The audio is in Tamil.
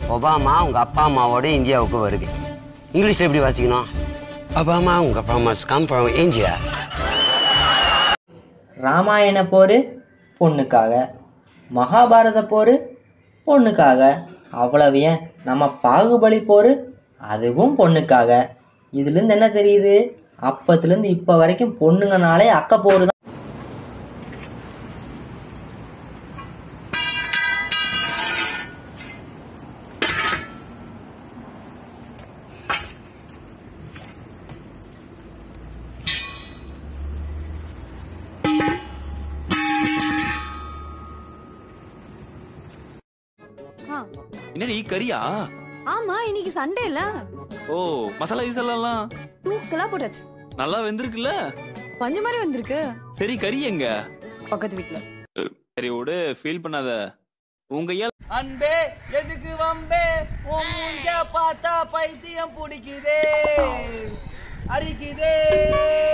ஒபாமா உங்க அப்பா அம்மாவோட இந்தியாவுக்கு வருது இங்கிலீஷ்ல எப்படி வாசிக்கணும் ஒபாமா உங்க அப்பா அம்மா கம் ஃப்ரம் இந்தியா ராமாயண போர் பொண்ணுக்காக மகாபாரத போர் பொண்ணுக்காக அவ்வளவு ஏன் நம்ம பாகுபலி போர் அதுவும் பொண்ணுக்காக இதுலேருந்து என்ன தெரியுது அப்பத்துலேருந்து இப்போ வரைக்கும் பொண்ணுங்கனாலே அக்க போர் தான் ஆ, என்னடி கறியா ஆமா இன்னைக்கு சண்டே இல்ல ஓ மசாலா கிசாலாம் தூக்கலா போட்டாச்சு நல்லா வெந்திருக்குல்ல பஞ்சு மாதிரி வந்திருக்கு சரி கறி எங்க பக்கத்து வீட்ல சரி விடு ஃபீல் பண்ணாத உங்க ஏல் அன்பே எதுக்கு வம்பே உன் மூஞ்ச பார்த்தா பைத்தியம் பிடிக்குதே அரிக்குதே